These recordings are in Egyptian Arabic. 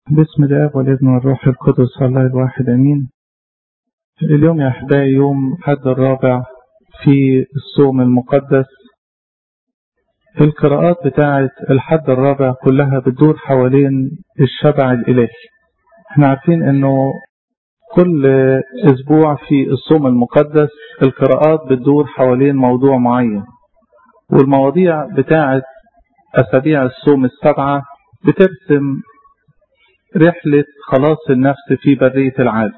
بسم الله والابن والروح القدس الله الواحد امين اليوم يا احبائي يوم حد الرابع في الصوم المقدس القراءات بتاعة الحد الرابع كلها بتدور حوالين الشبع الالهي احنا عارفين انه كل اسبوع في الصوم المقدس القراءات بتدور حوالين موضوع معين والمواضيع بتاعة اسابيع الصوم السبعة بترسم رحلة خلاص النفس في برية العالم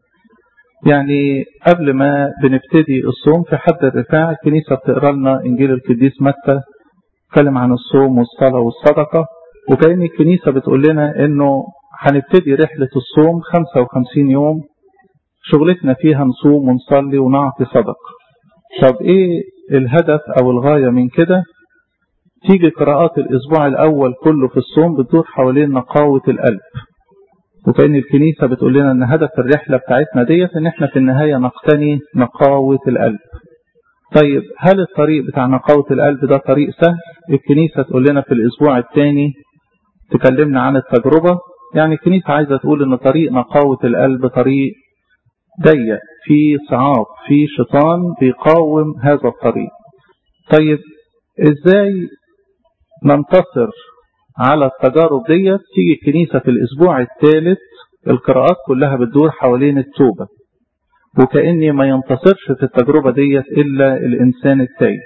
يعني قبل ما بنبتدي الصوم في حد الرفاع الكنيسة بتقرا لنا إنجيل القديس متى اتكلم عن الصوم والصلاة والصدقة وكأن الكنيسة بتقول لنا إنه هنبتدي رحلة الصوم 55 يوم شغلتنا فيها نصوم ونصلي ونعطي صدقة طب إيه الهدف أو الغاية من كده تيجي قراءات الأسبوع الأول كله في الصوم بتدور حوالين نقاوة القلب وكأن الكنيسة بتقول لنا أن هدف الرحلة بتاعتنا ديت أن احنا في النهاية نقتني نقاوة القلب طيب هل الطريق بتاع نقاوة القلب ده طريق سهل الكنيسة تقول لنا في الأسبوع الثاني تكلمنا عن التجربة يعني الكنيسة عايزة تقول أن طريق نقاوة القلب طريق ضيق في صعاب في شيطان بيقاوم هذا الطريق طيب ازاي ننتصر على التجارب ديت تيجي الكنيسة في الأسبوع الثالث القراءات كلها بتدور حوالين التوبة وكأني ما ينتصرش في التجربة ديت إلا الإنسان التايب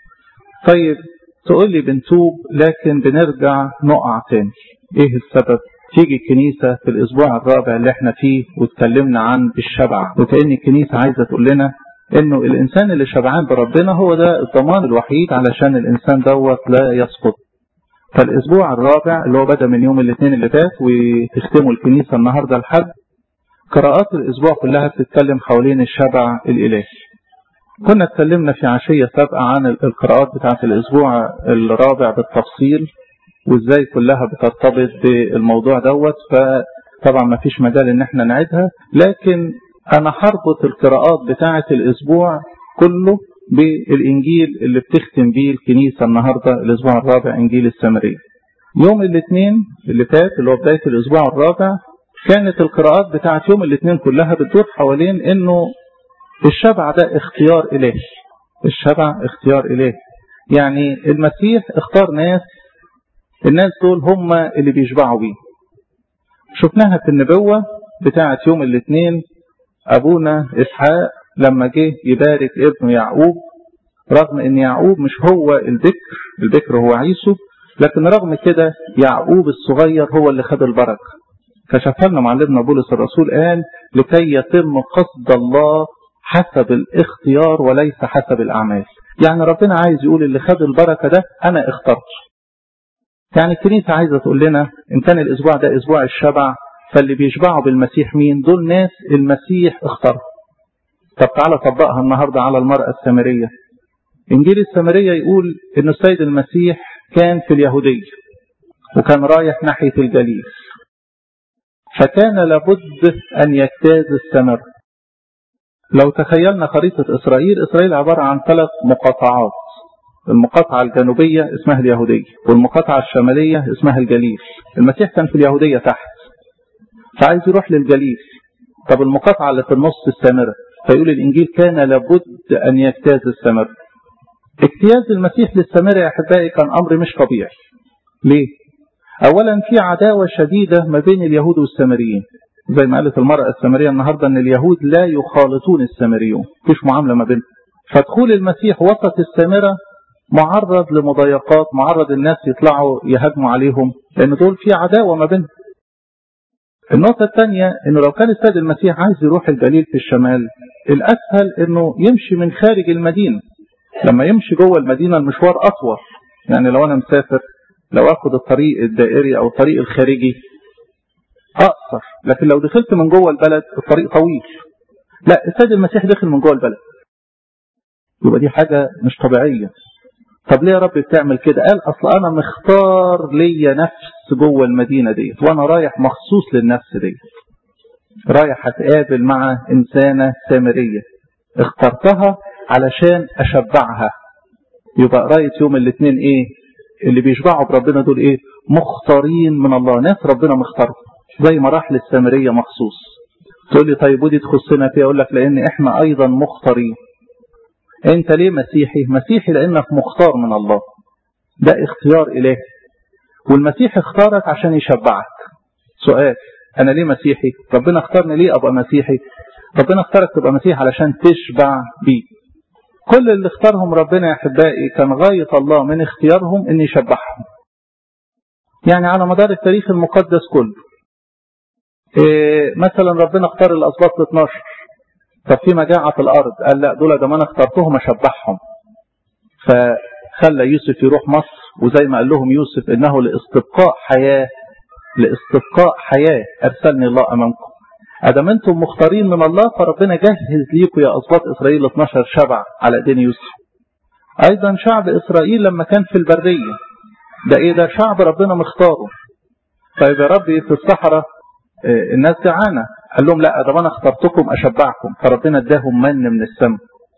طيب تقول لي بنتوب لكن بنرجع نقع تاني إيه السبب تيجي الكنيسة في الأسبوع الرابع اللي احنا فيه واتكلمنا عن الشبع وكأن الكنيسة عايزة تقول لنا انه الانسان اللي شبعان بربنا هو ده الضمان الوحيد علشان الانسان دوت لا يسقط فالاسبوع الرابع اللي هو بدا من يوم الاثنين اللي فات وتختموا الكنيسه النهارده الحد قراءات الاسبوع كلها بتتكلم حوالين الشبع الالهي كنا اتكلمنا في عشيه سابقه عن القراءات بتاعه الاسبوع الرابع بالتفصيل وازاي كلها بترتبط بالموضوع دوت فطبعا ما فيش مجال ان احنا نعيدها لكن أنا هربط القراءات بتاعة الأسبوع كله بالإنجيل اللي بتختم بيه الكنيسة النهاردة الأسبوع الرابع إنجيل السامرية. يوم الاثنين اللي فات اللي هو بداية الأسبوع الرابع كانت القراءات بتاعة يوم الاثنين كلها بتدور حوالين إنه الشبع ده اختيار إلهي. الشبع اختيار إلهي. يعني المسيح اختار ناس الناس دول هم اللي بيشبعوا بيه. شفناها في النبوة بتاعة يوم الاثنين أبونا إسحاق لما جه يبارك ابنه يعقوب رغم ان يعقوب مش هو البكر البكر هو عيسو لكن رغم كده يعقوب الصغير هو اللي خد البركة كشف لنا معلمنا بولس الرسول قال لكي يتم قصد الله حسب الاختيار وليس حسب الأعمال يعني ربنا عايز يقول اللي خد البركة ده أنا اخترت يعني الكنيسة عايزة تقول لنا إن كان الأسبوع ده أسبوع الشبع فاللي بيشبعوا بالمسيح مين دول ناس المسيح اختارهم طب تعالى طبقها النهاردة على المرأة السامرية انجيل السامرية يقول ان السيد المسيح كان في اليهودية وكان رايح ناحية الجليل فكان لابد ان يجتاز السمر لو تخيلنا خريطة اسرائيل اسرائيل عبارة عن ثلاث مقاطعات المقاطعة الجنوبية اسمها اليهودية والمقاطعة الشمالية اسمها الجليل المسيح كان في اليهودية تحت فعايز يروح للجليل طب المقاطعة اللي في النص السامرة فيقول الإنجيل كان لابد أن يجتاز السامرة اجتياز المسيح للسامرة يا أحبائي كان أمر مش طبيعي ليه؟ أولا في عداوة شديدة ما بين اليهود والسامريين زي ما قالت المرأة السامرية النهاردة أن اليهود لا يخالطون السامريون مفيش معاملة ما بينهم فدخول المسيح وسط السامرة معرض لمضايقات معرض الناس يطلعوا يهاجموا عليهم لأن دول في عداوة ما بينهم النقطة الثانية انه لو كان السيد المسيح عايز يروح الجليل في الشمال الاسهل انه يمشي من خارج المدينة لما يمشي جوه المدينة المشوار اطول يعني لو انا مسافر لو اخد الطريق الدائري او الطريق الخارجي اقصر لكن لو دخلت من جوه البلد الطريق طويل لا السيد المسيح دخل من جوه البلد يبقى دي حاجة مش طبيعية طب ليه يا رب بتعمل كده قال اصل انا مختار ليا نفس جوه المدينة ديت وانا رايح مخصوص للنفس ديت رايح اتقابل مع انسانة سامرية اخترتها علشان اشبعها يبقى قراية يوم الاثنين ايه اللي بيشبعوا بربنا دول ايه مختارين من الله ناس ربنا مختارهم زي ما راح للسامرية مخصوص تقول لي طيب ودي تخصنا فيها اقول لك لان احنا ايضا مختارين انت ليه مسيحي مسيحي لانك مختار من الله ده اختيار الهي والمسيح اختارك عشان يشبعك سؤال انا ليه مسيحي ربنا اختارني ليه ابقى مسيحي ربنا اختارك تبقى مسيحي علشان تشبع بيه كل اللي اختارهم ربنا يا احبائي كان غاية الله من اختيارهم ان يشبعهم يعني على مدار التاريخ المقدس كله إيه مثلا ربنا اختار الاسباط ال 12 طب في مجاعة في الارض قال لا دول ده ما انا اخترتهم اشبعهم فخلى يوسف يروح مصر وزي ما قال لهم يوسف انه لاستبقاء حياة لاستبقاء حياة ارسلني الله امامكم ادام انتم مختارين من الله فربنا جهز ليكم يا اسباط اسرائيل 12 شبع على ايدين يوسف ايضا شعب اسرائيل لما كان في البرية ده ايه ده شعب ربنا مختاره طيب يا ربي في الصحراء الناس جعانة قال لهم لا ده انا اخترتكم اشبعكم فربنا اداهم من من السماء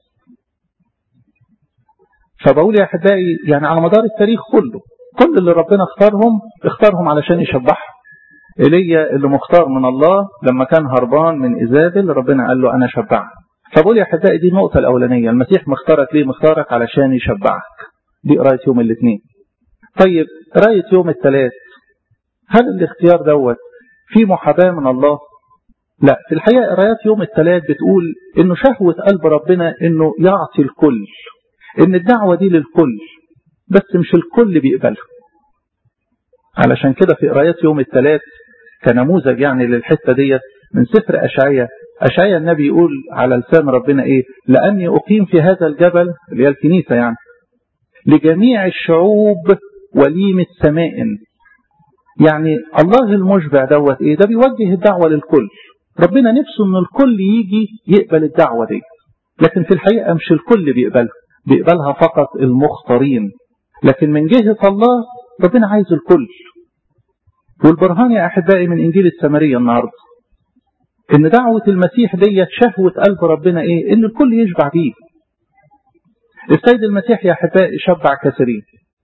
فبقول يا احبائي يعني على مدار التاريخ كله كل اللي ربنا اختارهم اختارهم علشان يشبعهم ايليا اللي مختار من الله لما كان هربان من ايزابل ربنا قال له انا شبعك فبقول يا احبائي دي النقطه الاولانيه المسيح مختارك ليه مختارك علشان يشبعك دي قرايه يوم الاثنين طيب قرايه يوم الثلاث هل الاختيار دوت في محاباه من الله لا في الحقيقه قرايات يوم الثلاث بتقول انه شهوه قلب ربنا انه يعطي الكل ان الدعوه دي للكل بس مش الكل بيقبلها علشان كده في قرايات يوم الثلاث كنموذج يعني للحته ديت من سفر اشعياء اشعياء النبي يقول على لسان ربنا ايه لاني اقيم في هذا الجبل اللي هي الكنيسه يعني لجميع الشعوب وليمه سماء يعني الله المشبع دوت ايه ده بيوجه الدعوه للكل ربنا نفسه ان الكل يجي يقبل الدعوه دي لكن في الحقيقه مش الكل بيقبلها بيقبلها فقط المختارين لكن من جهه الله ربنا عايز الكل والبرهان يا أحبائي من إنجيل السمرية النهاردة إن دعوة المسيح ديت شهوة قلب ربنا إيه؟ إن الكل يشبع بيه. السيد المسيح يا أحبائي شبع كثيرين.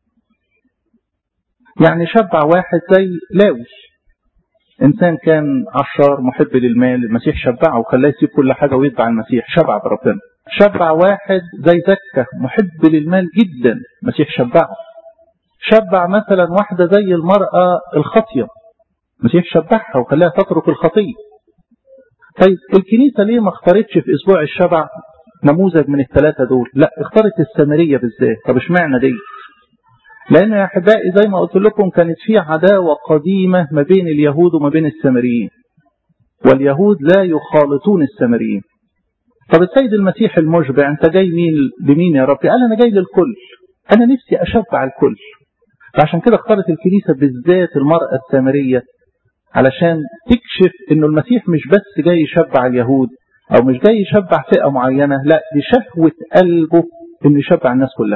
يعني شبع واحد زي لاوي. إنسان كان عشار محب للمال، المسيح شبعه وخلاه يسيب كل حاجة ويتبع المسيح، شبع بربنا. شبع واحد زي زكة محب للمال جدا، المسيح شبعه. شبع مثلا واحدة زي المرأة الخطية المسيح شبعها وخلاها تترك الخطية طيب الكنيسة ليه ما اختارتش في أسبوع الشبع نموذج من الثلاثة دول لا اختارت السامرية بالذات طب اشمعنى دي لأن يا أحبائي زي ما قلت لكم كانت في عداوة قديمة ما بين اليهود وما بين السامريين واليهود لا يخالطون السامريين طب السيد المسيح المشبع انت جاي مين لمين يا ربي قال انا جاي للكل انا نفسي اشبع الكل فعشان كده اختارت الكنيسة بالذات المرأة السامرية علشان تكشف انه المسيح مش بس جاي يشبع اليهود او مش جاي يشبع فئة معينة لا دي شهوة قلبه انه يشبع الناس كلها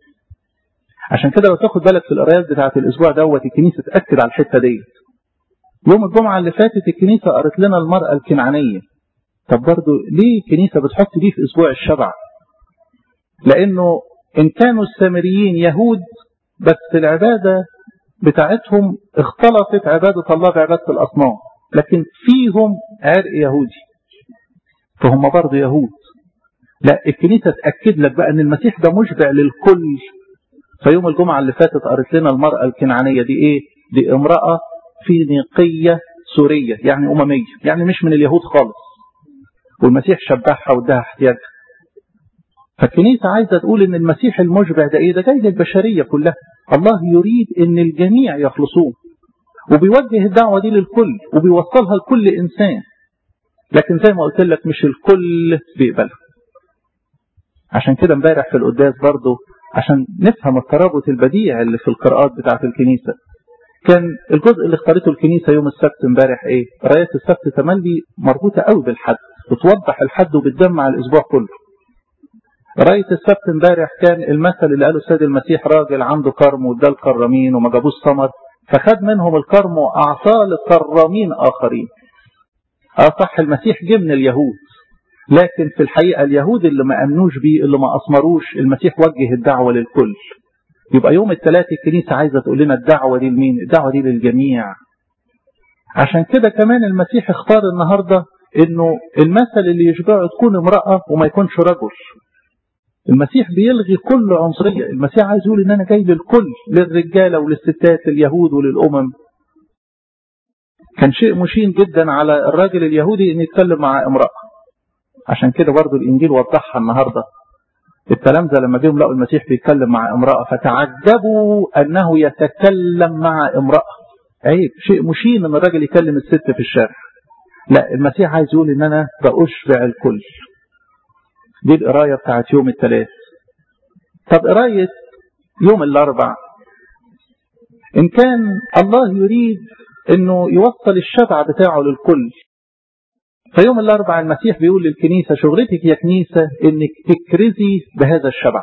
عشان كده لو تاخد بالك في القرايات بتاعة الاسبوع دوت الكنيسة تأكد على الحتة ديت يوم الجمعة اللي فاتت الكنيسة قرت لنا المرأة الكنعانية طب برضه ليه الكنيسة بتحط دي في اسبوع الشبع لانه ان كانوا السامريين يهود بس العبادة بتاعتهم اختلطت عبادة الله بعبادة الأصنام لكن فيهم عرق يهودي فهم برضه يهود لا الكنيسة تأكد لك بقى أن المسيح ده مشبع للكل فيوم الجمعة اللي فاتت قرت لنا المرأة الكنعانية دي إيه دي امرأة فينيقية سورية يعني أممية يعني مش من اليهود خالص والمسيح شبعها واداها احتياجها فالكنيسة عايزة تقول ان المسيح المشبع ده ايه ده جاي للبشرية كلها الله يريد ان الجميع يخلصون وبيوجه الدعوة دي للكل وبيوصلها لكل انسان لكن زي ما قلت لك مش الكل بيقبلها عشان كده امبارح في القداس برضه عشان نفهم الترابط البديع اللي في القراءات بتاعة الكنيسة كان الجزء اللي اختارته الكنيسة يوم السبت امبارح ايه قراية السبت تملي مربوطة قوي بالحد بتوضح الحد وبتجمع الاسبوع كله قراية السبت امبارح كان المثل اللي قاله السيد المسيح راجل عنده كرم واداه الكرامين وما جابوش ثمر فخد منهم الكرم واعطاه لكرامين اخرين. اه صح المسيح جه من اليهود لكن في الحقيقه اليهود اللي ما امنوش بيه اللي ما اثمروش المسيح وجه الدعوه للكل. يبقى يوم الثلاث الكنيسه عايزه تقول لنا الدعوه دي لمين؟ الدعوه دي للجميع. عشان كده كمان المسيح اختار النهاردة انه المثل اللي يشبعه تكون امرأة وما يكونش رجل المسيح بيلغي كل عنصرية المسيح عايز يقول ان انا جاي للكل للرجالة وللستات لليهود وللامم كان شيء مشين جدا على الراجل اليهودي ان يتكلم مع امرأة عشان كده برضو الانجيل وضحها النهاردة التلامذة لما جيهم لقوا المسيح بيتكلم مع امرأة فتعجبوا انه يتكلم مع امرأة عيب شيء مشين ان الراجل يكلم الست في الشارع لا المسيح عايز يقول ان انا بأشبع الكل دي القراية بتاعت يوم الثلاث طب قراية يوم الاربع ان كان الله يريد انه يوصل الشبع بتاعه للكل فيوم الاربع المسيح بيقول للكنيسة شغلتك يا كنيسة انك تكرزي بهذا الشبع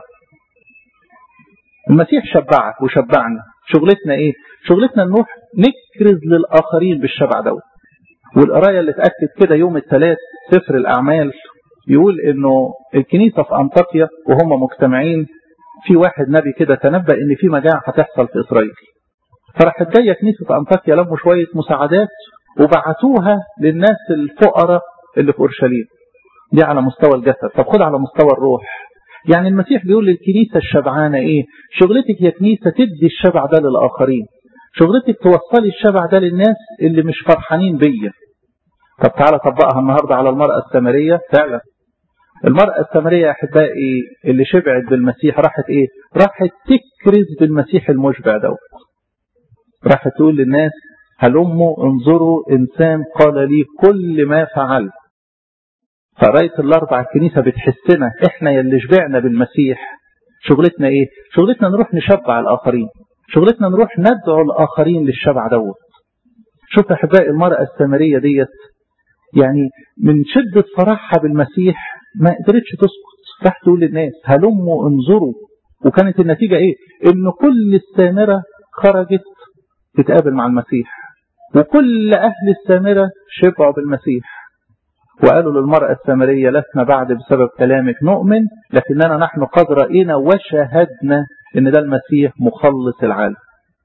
المسيح شبعك وشبعنا شغلتنا ايه شغلتنا نروح نكرز للاخرين بالشبع دوت والقرايه اللي اتاكد كده يوم الثلاث سفر الاعمال يقول انه الكنيسه في انطاكيا وهم مجتمعين في واحد نبي كده تنبأ ان في مجاعه هتحصل في اسرائيل فراحت جايه كنيسه انطاكيا لموا شويه مساعدات وبعتوها للناس الفقراء اللي في اورشليم دي على مستوى الجسد طب خد على مستوى الروح يعني المسيح بيقول للكنيسه الشبعانه ايه شغلتك يا كنيسه تدي الشبع ده للاخرين شغلتك توصلي الشبع ده للناس اللي مش فرحانين بيا طب تعالى طبقها النهارده على المرأة السامرية فعلا المرأة السامرية يا أحبائي اللي شبعت بالمسيح راحت إيه؟ راحت تكرز بالمسيح المشبع دوت راحت تقول للناس هلموا انظروا إنسان قال لي كل ما فعلت فقراية الأربع الكنيسة بتحسنا إحنا يلي شبعنا بالمسيح شغلتنا إيه؟ شغلتنا نروح نشبع الآخرين شغلتنا نروح ندعو الآخرين للشبع دوت شوف يا أحبائي المرأة السامرية ديت يعني من شدة فرحها بالمسيح ما قدرتش تسكت راح تقول للناس هلموا انظروا وكانت النتيجة ايه ان كل السامرة خرجت تتقابل مع المسيح وكل اهل السامرة شبعوا بالمسيح وقالوا للمرأة السامرية لسنا بعد بسبب كلامك نؤمن لكننا نحن قد رأينا وشاهدنا ان ده المسيح مخلص العالم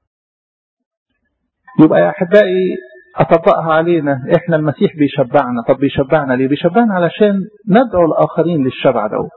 يبقى يا احبائي اطبقها علينا احنا المسيح بيشبعنا طب بيشبعنا ليه بيشبعنا علشان ندعو الاخرين للشبع دوت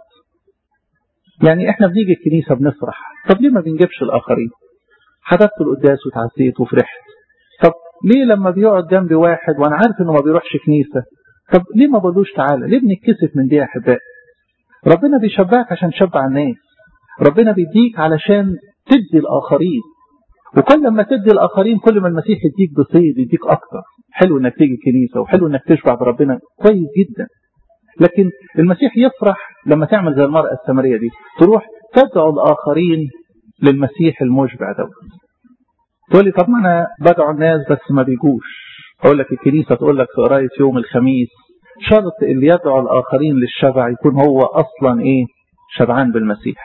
يعني احنا بنيجي الكنيسة بنفرح طب ليه ما بنجيبش الاخرين حضرت القداس وتعزيت وفرحت طب ليه لما بيقعد جنبي واحد وانا عارف انه ما بيروحش كنيسة طب ليه ما بقولوش تعالى ليه بنتكسف من دي يا احبائي ربنا بيشبعك عشان تشبع الناس ربنا بيديك علشان تدي الاخرين وكل لما تدي الاخرين كل ما المسيح يديك بصيد يديك اكتر حلو انك تيجي الكنيسه وحلو انك تشبع بربنا كويس جدا لكن المسيح يفرح لما تعمل زي المراه السامريه دي تروح تدعو الاخرين للمسيح المشبع دوت تقول لي طب ما انا بدعو الناس بس ما بيجوش اقول لك الكنيسه تقول لك في قرايه يوم الخميس شرط اللي يدعو الاخرين للشبع يكون هو اصلا ايه شبعان بالمسيح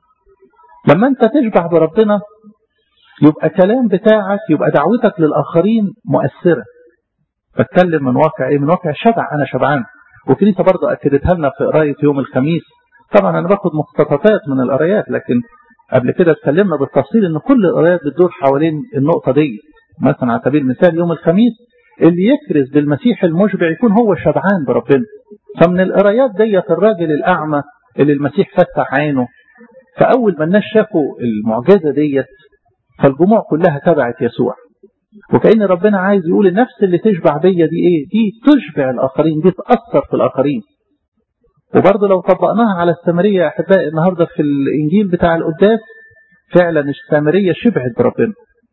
لما انت تشبع بربنا يبقى الكلام بتاعك يبقى دعوتك للآخرين مؤثرة بتكلم من واقع ايه من واقع شبع انا شبعان والكنيسة برضه اكدتها لنا في قراية يوم الخميس طبعا انا باخد مقتطفات من القرايات لكن قبل كده اتكلمنا بالتفصيل ان كل القرايات بتدور حوالين النقطة دي مثلا على سبيل المثال يوم الخميس اللي يكرز بالمسيح المشبع يكون هو شبعان بربنا فمن القرايات ديت الراجل الأعمى اللي المسيح فتح عينه فأول ما الناس شافوا المعجزة ديت فالجموع كلها تبعت يسوع وكأن ربنا عايز يقول النفس اللي تشبع بيا دي ايه دي تشبع الآخرين دي تأثر في الآخرين وبرضه لو طبقناها على السامرية يا أحبائي النهاردة في الإنجيل بتاع القداس فعلا السامرية شبعت بربنا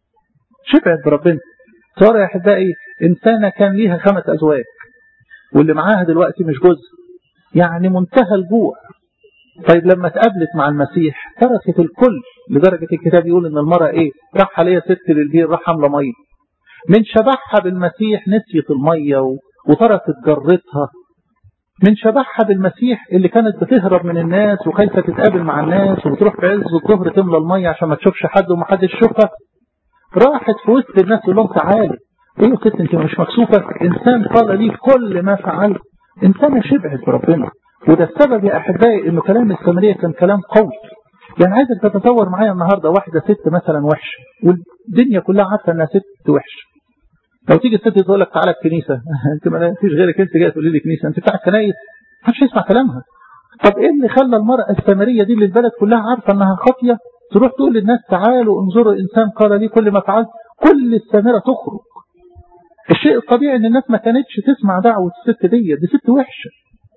شبعت بربنا صار يا أحبائي إنسانة كان ليها خمس أزواج واللي معاها دلوقتي مش جزء يعني منتهى الجوع طيب لما اتقابلت مع المسيح تركت الكل لدرجة الكتاب يقول ان المرأة ايه راح عليها ست للبير راح حاملة مية من شبعها بالمسيح نسيت المية وتركت جرتها من شبعها بالمسيح اللي كانت بتهرب من الناس وخايفة تتقابل مع الناس وبتروح في عز الظهر تملى المية عشان ما تشوفش حد ومحدش يشوفها راحت في وسط الناس تقول لهم تعالوا ايه يا ست انت مش مكسوفة انسان قال لي كل ما فعلت انسانة شبعت بربنا وده السبب يا احبائي انه كلام السامريه كان كلام قوي يعني عايزك تتصور معايا النهارده واحده ست مثلا وحشه والدنيا كلها عارفه انها ست وحشه لو تيجي الست تقول لك تعالى الكنيسه انت ما فيش غيرك انت جاي تقولي لي كنيسه انت بتاع الكنايس محدش يسمع كلامها طب ايه اللي خلى المراه السامريه دي اللي البلد كلها عارفه انها خاطيه تروح تقول للناس تعالوا انظروا انسان قال لي كل ما فعلت كل السامره تخرج الشيء الطبيعي ان الناس ما كانتش تسمع دعوه الست دي دي ست وحشه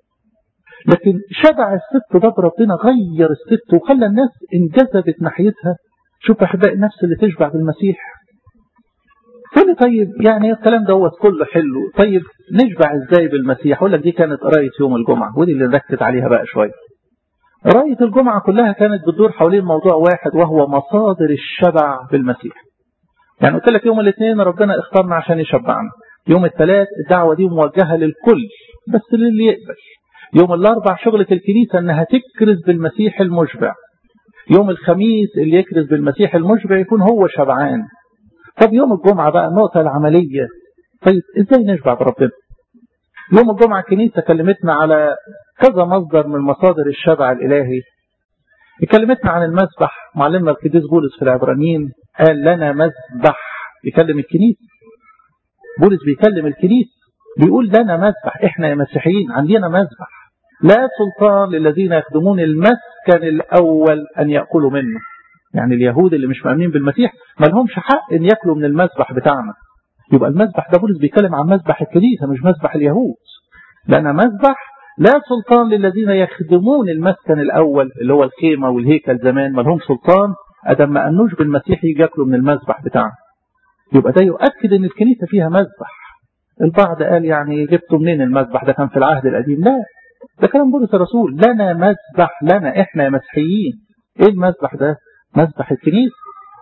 لكن شبع الست ده بربنا غير الست وخلى الناس انجذبت ناحيتها شوف احبائي النفس اللي تشبع بالمسيح تقول طيب يعني الكلام دوت كله حلو طيب نشبع ازاي بالمسيح اقول لك دي كانت قرايه يوم الجمعه ودي اللي نركز عليها بقى شويه قرايه الجمعه كلها كانت بتدور حوالين موضوع واحد وهو مصادر الشبع بالمسيح يعني قلت لك يوم الاثنين ربنا اختارنا عشان يشبعنا يوم الثلاث الدعوه دي موجهه للكل بس للي يقبل يوم الاربع شغله الكنيسه انها تكرز بالمسيح المشبع يوم الخميس اللي يكرز بالمسيح المشبع يكون هو شبعان طب يوم الجمعة بقى النقطة العملية طيب ازاي نشبع بربنا يوم الجمعة الكنيسة كلمتنا على كذا مصدر من مصادر الشبع الإلهي كلمتنا عن المسبح معلمنا القديس بولس في العبرانيين قال لنا مسبح يكلم الكنيسة بولس بيكلم الكنيسة بيقول لنا مسبح احنا يا مسيحيين عندنا مسبح لا سلطان للذين يخدمون المسكن الأول أن يأكلوا منه يعني اليهود اللي مش مؤمنين بالمسيح ما لهمش حق ان ياكلوا من المذبح بتاعنا يبقى المذبح ده بولس بيتكلم عن مذبح الكنيسه مش مذبح اليهود لان مذبح لا سلطان للذين يخدمون المسكن الاول اللي هو الخيمه والهيكل زمان ما لهمش سلطان ادم ما انوش بالمسيح يجي ياكلوا من المذبح بتاعنا يبقى ده يؤكد ان الكنيسه فيها مذبح البعض قال يعني جبتوا منين المذبح ده كان في العهد القديم لا ده كلام بولس الرسول لنا مذبح لنا احنا يا مسيحيين ايه المذبح ده مذبح الكنيسة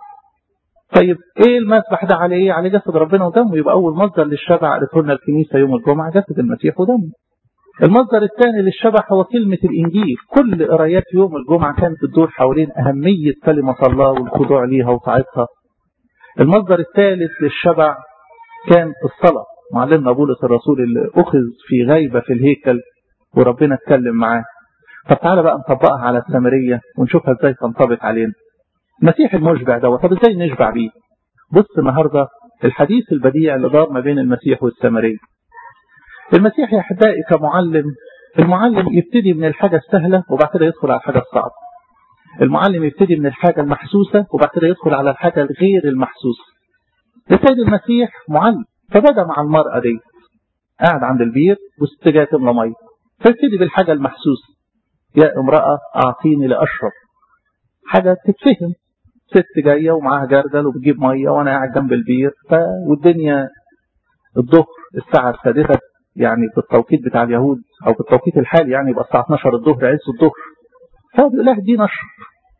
طيب ايه المذبح ده عليه ايه عليه جسد ربنا ودمه يبقى اول مصدر للشبع قالته لنا الكنيسة يوم الجمعة جسد المسيح ودمه المصدر الثاني للشبع هو كلمة الإنجيل كل قرايات يوم الجمعة كانت بتدور حوالين أهمية كلمة الله والخضوع ليها وطاعتها المصدر الثالث للشبع كان الصلاة معلمنا بولس الرسول اللي أخذ في غيبة في الهيكل وربنا اتكلم معاه طب تعالى بقى نطبقها على السامرية ونشوفها ازاي تنطبق علينا المسيح المشبع دوت طب ازاي نشبع بيه بص النهارده الحديث البديع اللي دار ما بين المسيح والسامرية المسيح يا احبائي كمعلم المعلم يبتدي من الحاجة السهلة وبعد كده يدخل على الحاجة الصعبة المعلم يبتدي من الحاجة المحسوسة وبعد كده يدخل على الحاجة الغير المحسوسة السيد المسيح معلم فبدأ مع المرأة دي قاعد عند البير وست جايه تملى ميه فيبتدي بالحاجة المحسوسة يا امرأة أعطيني لأشرب حاجة تتفهم ست جاية ومعاها جردل وبتجيب مية وأنا قاعد جنب البير ف... والدنيا الظهر الساعة السادسة يعني بالتوقيت بتاع اليهود أو بالتوقيت الحالي يعني يبقى الساعة 12 الظهر عز الظهر فبيقول لها دي نشرب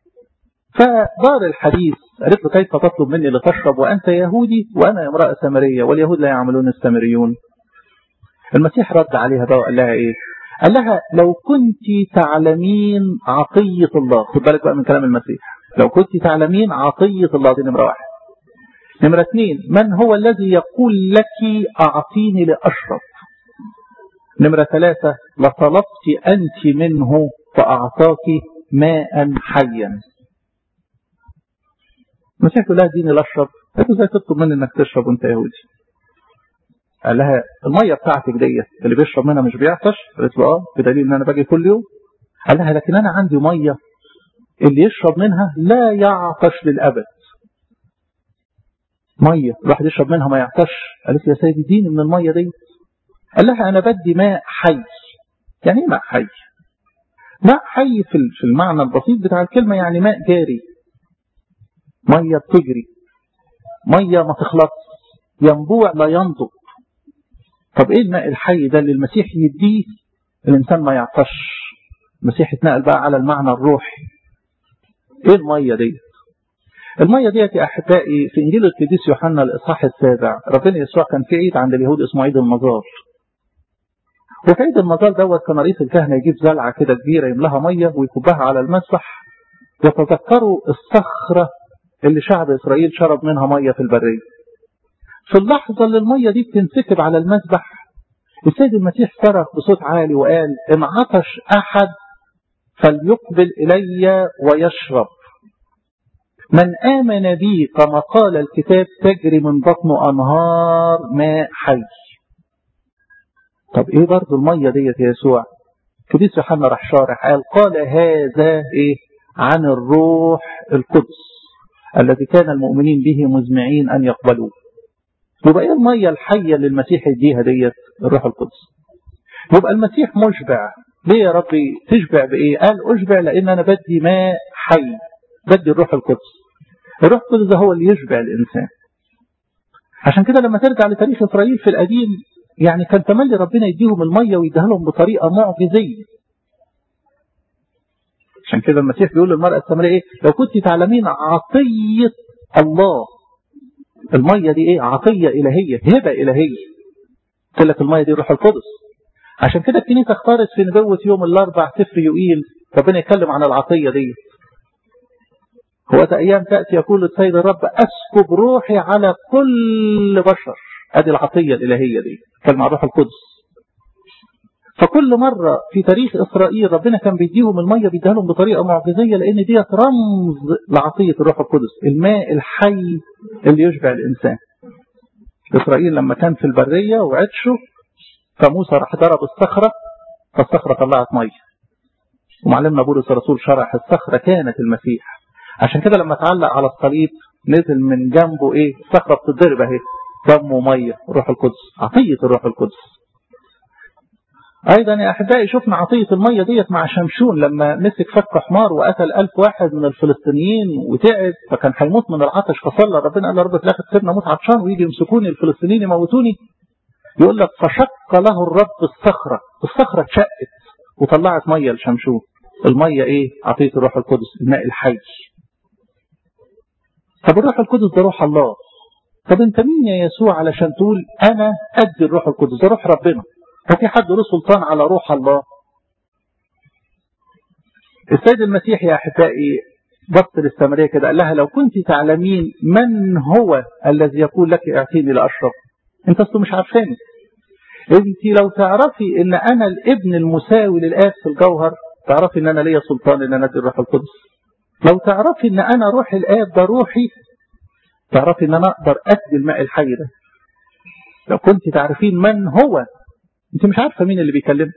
فدار الحديث قالت له كيف تطلب مني لتشرب وأنت يهودي وأنا امرأة سامرية واليهود لا يعملون السامريون المسيح رد عليها بقى وقال لها إيه قال لها لو كنت تعلمين عطية الله خد بالك بقى من كلام المسيح لو كنت تعلمين عطية الله دي نمرة واحد نمرة اثنين من هو الذي يقول لك أعطيني لأشرب نمرة ثلاثة لطلبت أنت منه فأعطاك ماء حيا المسيح يقول لها اديني لأشرب قالت له ازاي تطلب مني انك تشرب وانت يهودي قال لها الميه بتاعتك ديت اللي بيشرب منها مش بيعطش قالت له اه بدليل ان انا باجي كل يوم قال لها لكن انا عندي ميه اللي يشرب منها لا يعطش للابد ميه الواحد يشرب منها ما يعطش قالت له يا سيدي اديني من الميه دي قال لها انا بدي ماء حي يعني ايه ماء حي ماء حي في المعنى البسيط بتاع الكلمه يعني ماء جاري ميه بتجري ميه ما تخلص ينبوع لا ينضب طب ايه الماء الحي ده اللي المسيح يديه الانسان ما يعطش المسيح اتنقل بقى على المعنى الروحي ايه الميه دي الميه ديت يا احبائي في انجيل القديس يوحنا الاصحاح السابع ربنا يسوع كان في عيد عند اليهود اسمه عيد المزار وفي عيد المزار دوت كان رئيس الكهنه يجيب زلعه كده كبيره يملاها ميه ويكبها على المسبح يتذكروا الصخره اللي شعب اسرائيل شرب منها ميه في البريه في اللحظة اللي المية دي بتنسكب على المسبح السيد المسيح صرخ بصوت عالي وقال إن عطش أحد فليقبل إلي ويشرب من آمن بي كما قال الكتاب تجري من بطنه أنهار ماء حي طب ايه برضو المية ديت يا يسوع قديس يوحنا راح شارح قال قال هذا ايه عن الروح القدس الذي كان المؤمنين به مزمعين ان يقبلوه يبقى ايه المية الحية اللي المسيح يديها ديت الروح القدس يبقى المسيح مشبع ليه يا ربي تشبع بايه قال اشبع لان انا بدي ماء حي بدي الروح القدس الروح القدس ده هو اللي يشبع الانسان عشان كده لما ترجع لتاريخ اسرائيل في القديم يعني كان تملي ربنا يديهم المية ويديها لهم بطريقة معجزية عشان كده المسيح بيقول للمرأة السامرية ايه لو كنت تعلمين عطية الله المية دي ايه عطية إلهية هبة إلهية قلت لك المية دي روح القدس عشان كده الكنيسة اختارت في نبوة يوم الأربع سفر يوئيل ربنا يتكلم عن العطية دي هو أيام تأتي يقول السيد الرب أسكب روحي على كل بشر ادي العطية الإلهية دي كلمة عن روح القدس فكل مرة في تاريخ إسرائيل ربنا كان بيديهم المية بيديها لهم بطريقة معجزية لأن ديت رمز لعطية الروح القدس الماء الحي اللي يشبع الإنسان إسرائيل لما كان في البرية وعطشوا فموسى راح ضرب الصخرة فالصخرة طلعت مية ومعلمنا بولس الرسول شرح الصخرة كانت المسيح عشان كده لما تعلق على الصليب نزل من جنبه ايه الصخرة بتضرب اهي دم ومية روح القدس عطية الروح القدس أيضا يا أحبائي شفنا عطية المية ديت مع شمشون لما مسك فك حمار وقتل ألف واحد من الفلسطينيين وتعب فكان هيموت من العطش فصلى ربنا قال له رب في الآخر سيبنا موت عطشان ويجي يمسكوني الفلسطينيين يموتوني يقول لك فشق له الرب الصخرة الصخرة اتشقت وطلعت مية لشمشون المية ايه عطية الروح القدس الماء الحي طب الروح القدس ده روح الله طب انت مين يا يسوع علشان تقول انا ادي الروح القدس ده روح ربنا ففي حد له سلطان على روح الله السيد المسيح يا احبائي بص للسامريه كده قال لها لو كنت تعلمين من هو الذي يقول لك اعطيني لاشرب انت اصلا مش عارفاني انت لو تعرفي ان انا الابن المساوي للاب في الجوهر تعرفي ان انا ليا سلطان ان انا ادي الروح القدس لو تعرفي ان انا روح الاب ده روحي تعرفي ان انا اقدر ادي الماء الحي ده لو كنت تعرفين من هو انت مش عارفه مين اللي بيكلمك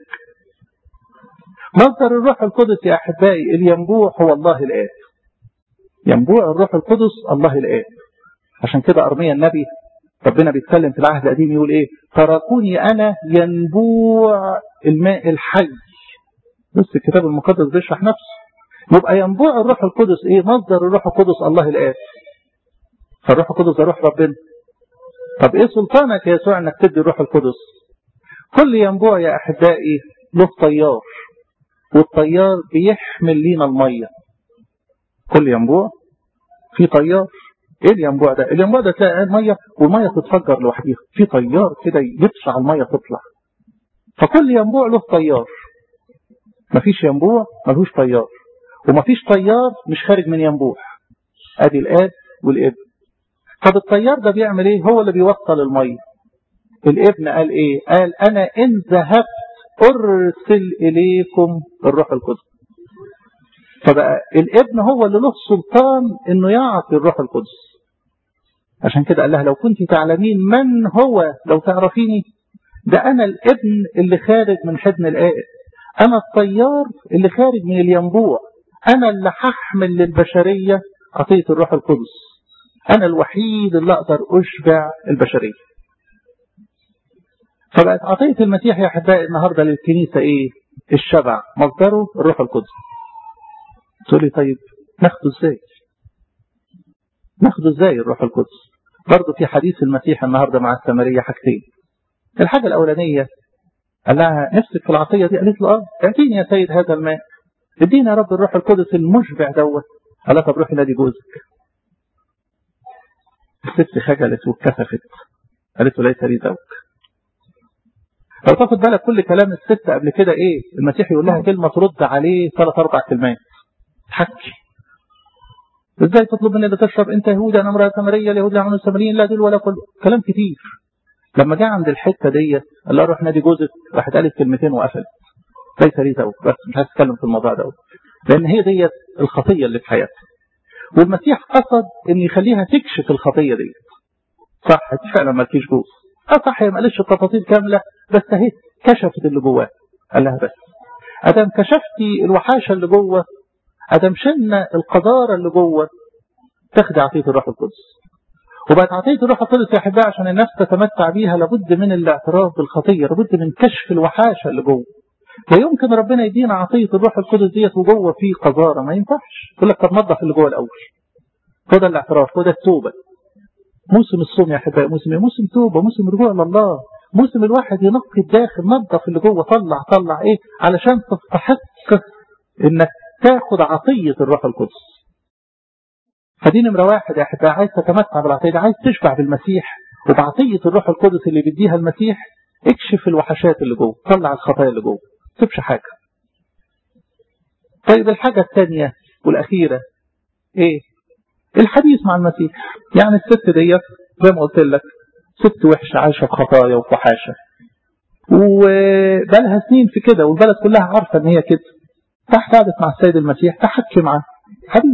مصدر الروح القدس يا احبائي الينبوع هو الله الاب ينبوع الروح القدس الله الاب عشان كده ارميا النبي ربنا بيتكلم في العهد القديم يقول ايه تركوني انا ينبوع الماء الحي بص الكتاب المقدس بيشرح نفسه يبقى ينبوع الروح القدس ايه مصدر الروح القدس الله الاب فالروح القدس ده روح ربنا طب ايه سلطانك يا يسوع انك تدي الروح القدس كل ينبوع يا احبائي له طيار والطيار بيحمل لينا الميه كل ينبوع في طيار ايه الينبوع ده الينبوع ده تلاقي الميه والميه تتفجر لوحديها في طيار كده يدفع الميه تطلع فكل ينبوع له طيار مفيش ينبوع ملهوش طيار ومفيش طيار مش خارج من ينبوع ادي الاب والابن طب الطيار ده بيعمل ايه هو اللي بيوصل الميه الابن قال ايه قال انا ان ذهبت ارسل اليكم الروح القدس فبقى الابن هو اللي له سلطان انه يعطي الروح القدس عشان كده قال لها لو كنت تعلمين من هو لو تعرفيني ده انا الابن اللي خارج من حضن الاب انا الطيار اللي خارج من الينبوع انا اللي هحمل للبشريه عطيه الروح القدس انا الوحيد اللي اقدر اشبع البشريه فبقت عطيه المسيح يا احبائي النهارده للكنيسه ايه الشبع مصدره الروح القدس تقول لي طيب ناخده ازاي ناخده ازاي الروح القدس برضه في حديث المسيح النهارده مع السامريه حاجتين الحاجه الاولانيه قال لها نفسك في العطيه دي قالت له اه اعطيني يا سيد هذا الماء ادينا يا رب الروح القدس المشبع دوت قال لها طب روحي نادي جوزك الست خجلت واتكسفت قالت له ليس لي زوج لو تاخد بالك كل كلام الست قبل كده ايه المسيح يقول لها كلمه ترد عليه ثلاث اربع كلمات تحكي ازاي تطلب مني تشرب انت يهودي انا امراه سامريه اليهود يعملوا السامريين لا دول ولا كل كلام كتير لما جه عند الحته ديت قال لها روح نادي جوزك راحت قالت كلمتين وقفلت ليس لي زوج بس مش عايز اتكلم في الموضوع دوت لان هي ديت الخطيه اللي في حياتها والمسيح قصد ان يخليها تكشف الخطيه دي صح فعلا ما فيش جوز اه صح هي ما قالتش التفاصيل كامله بس اهي كشفت اللي جواه قال لها بس ادم كشفتي الوحاشه اللي جوه ادم شلنا القذاره اللي جوه تاخدي عطيه الروح القدس وبقت عطيه الروح القدس يا احبائي عشان النفس تتمتع بيها لابد من الاعتراف بالخطيه لابد من كشف الوحاشه اللي جوه لا يمكن ربنا يدينا عطيه الروح القدس ديت وجوه في قذاره ما ينفعش يقول لك طب نظف اللي جوه الاول هو ده الاعتراف هو ده التوبه موسم الصوم يا احبائي موسم موسم توبه موسم رجوع لله موسم الواحد ينقي الداخل نظف اللي جوه طلع طلع ايه علشان تستحق انك تاخد عطيه الروح القدس فدي نمره واحد يا احبائي عايز تتمتع بالعطيه دي عايز تشبع بالمسيح وبعطيه الروح القدس اللي بيديها المسيح اكشف الوحشات اللي جوه طلع الخطايا اللي جوه ما تسيبش حاجه طيب الحاجه الثانيه والاخيره ايه الحديث مع المسيح يعني الست ديت زي ما قلت لك ست وحشه عايشه في خطايا وفحاشه وبقالها سنين في كده والبلد كلها عارفه ان هي كده تحت قعدت مع السيد المسيح تحكي معاه حديث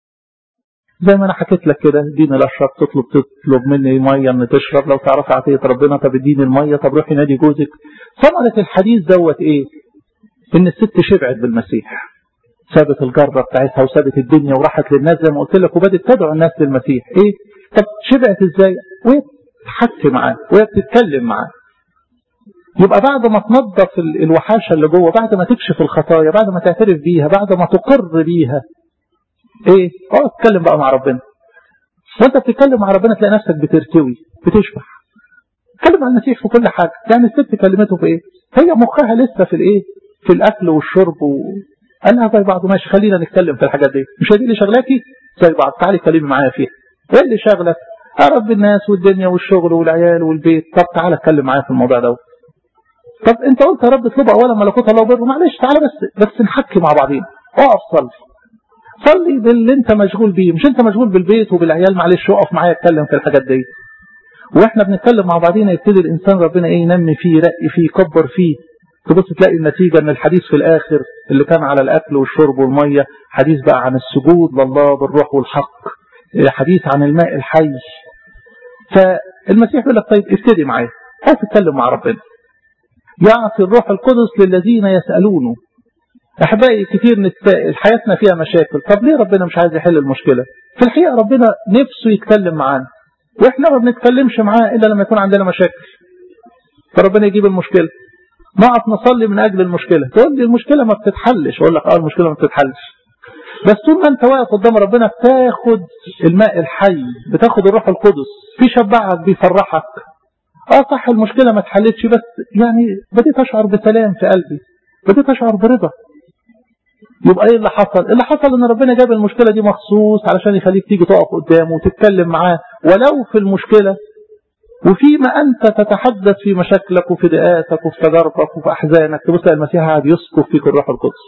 زي ما انا حكيت لك كده اديني الاشرب تطلب تطلب مني ميه ان تشرب لو تعرفي عطيه ربنا طب اديني الميه طب روحي نادي جوزك ثمره الحديث دوت ايه؟ ان الست شبعت بالمسيح سابت الجره بتاعتها وسابت الدنيا وراحت للناس زي ما قلت لك وبدت تدعو الناس للمسيح ايه؟ طب شبعت ازاي؟ وهي بتحكي معاه وهي بتتكلم معاه يبقى بعد ما تنظف الوحاشه اللي جوه بعد ما تكشف الخطايا بعد ما تعترف بيها بعد ما تقر بيها ايه اه اتكلم بقى مع ربنا وانت بتتكلم مع ربنا تلاقي نفسك بترتوي بتشبع اتكلم عن المسيح في كل حاجه يعني الست كلمته في ايه هي مخها لسه في الايه في الاكل والشرب و... قال لها زي بعض ماشي خلينا نتكلم في الحاجات دي مش هي دي اللي شغلاكي زي بعض تعالي اتكلمي معايا فيها ايه اللي شغلك رب الناس والدنيا والشغل والعيال والبيت طب تعالى اتكلم معايا في الموضوع ده طب انت قلت يا رب اطلب اولا ملكوت الله وبره معلش تعالى بس بس نحكي مع بعضين اقف صلي صلي باللي انت مشغول بيه مش انت مشغول بالبيت وبالعيال معلش اقف معايا اتكلم في الحاجات دي واحنا بنتكلم مع بعضينا يبتدي الانسان ربنا ايه ينمي فيه يرقي فيه يكبر فيه تبص تلاقي النتيجه ان الحديث في الاخر اللي كان على الاكل والشرب والميه حديث بقى عن السجود لله بالروح والحق حديث عن الماء الحي فالمسيح يقول لك طيب ابتدي معايا قاعد تتكلم مع ربنا يعطي الروح القدس للذين يسالونه احبائي كتير نتسائل حياتنا فيها مشاكل طب ليه ربنا مش عايز يحل المشكله في الحقيقه ربنا نفسه يتكلم معانا واحنا ما بنتكلمش معاه الا لما يكون عندنا مشاكل فربنا يجيب المشكله نقف نصلي من اجل المشكله تقول لي المشكله ما بتتحلش اقول لك اه المشكله ما بتتحلش بس طول ما انت واقف قدام ربنا بتاخد الماء الحي بتاخد الروح القدس في شبعك بيفرحك اه صح المشكله ما اتحلتش بس يعني بديت اشعر بسلام في قلبي بديت اشعر برضا يبقى ايه اللي حصل اللي حصل ان ربنا جاب المشكله دي مخصوص علشان يخليك تيجي تقف قدامه وتتكلم معاه ولو في المشكله وفيما انت تتحدث في مشاكلك وفي ضيقاتك وفي تجاربك وفي احزانك تبص المسيح قاعد يسكب فيك الروح القدس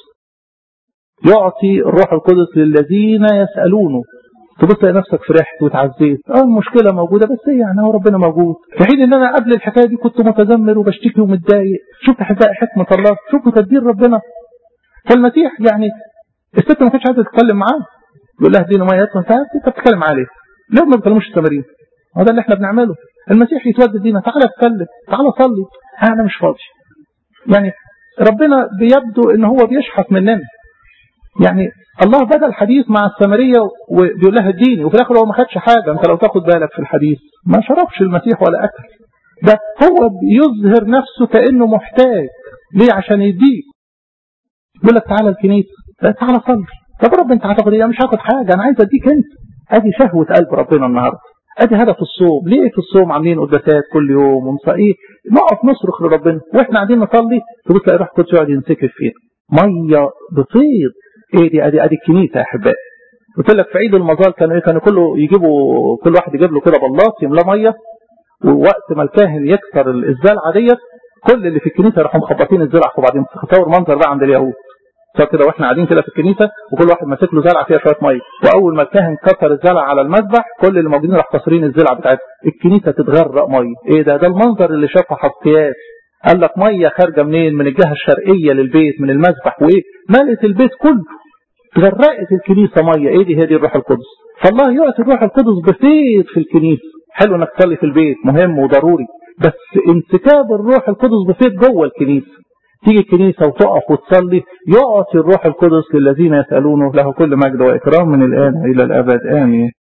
يعطي الروح القدس للذين يسالونه تبص تلاقي نفسك فرحت وتعزيت اه المشكله موجوده بس ايه يعني هو ربنا موجود في حين ان انا قبل الحكايه دي كنت متذمر وبشتكي ومتضايق شوف احبائي حكمه الله شوفوا تدبير ربنا فالمسيح يعني الست ما كانتش عايزه تتكلم معاه يقول لها اديني ميه انت انت بتتكلم معاه ليه؟ ليه ما بتكلموش التمارين؟ هو ده اللي احنا بنعمله المسيح يتودد دينا تعالى اتكلم تعالى صلي انا مش فاضي يعني ربنا بيبدو ان هو بيشحت مننا يعني الله بدا الحديث مع السامريه وبيقول لها اديني وفي الاخر هو ما خدش حاجه انت لو تاخد بالك في الحديث ما شربش المسيح ولا اكل ده هو بيظهر نفسه كانه محتاج ليه عشان يديك يقول لك تعالى الكنيسه تعالى صلي طب رب انت هتاخد ايه مش هاخد حاجه انا عايز اديك انت ادي شهوه قلب ربنا النهارده ادي هدف الصوم ليه في الصوم عاملين قداسات كل يوم ومص ايه نقف نصرخ لربنا واحنا قاعدين نصلي تبص تلاقي روح القدس يقعد ينسكب فينا ميه بفيض ايه دي ادي ادي الكنيسه يا احبائي قلت لك في عيد المظال كانوا ايه كانوا كله يجيبوا كل واحد يجيب له كده بلاط يملاه ميه ووقت ما الكاهن يكسر الزلعه ديت كل اللي في الكنيسه يروحوا مخبطين الزلعه في بعضهم تصور منظر بقى عند اليهود صار كده واحنا قاعدين كده في الكنيسه وكل واحد ماسك له زلعه فيها شويه ميه واول ما الكاهن كسر الزلعه على المذبح كل اللي موجودين راح كاسرين الزلعه بتاعتها الكنيسه تتغرق ميه ايه ده ده المنظر اللي شافه حسقياس قال لك ميه خارجه منين من الجهه الشرقيه للبيت من المذبح وايه ملت البيت كله غرقت الكنيسة مية ايه دي هي دي الروح القدس فالله يعطي الروح القدس بفيض في الكنيسة حلو انك تصلي في البيت مهم وضروري بس انسكاب الروح القدس بفيض جوه الكنيسة تيجي الكنيسة وتقف وتصلي يعطي الروح القدس للذين يسألونه له كل مجد وإكرام من الآن إلى الأبد آمين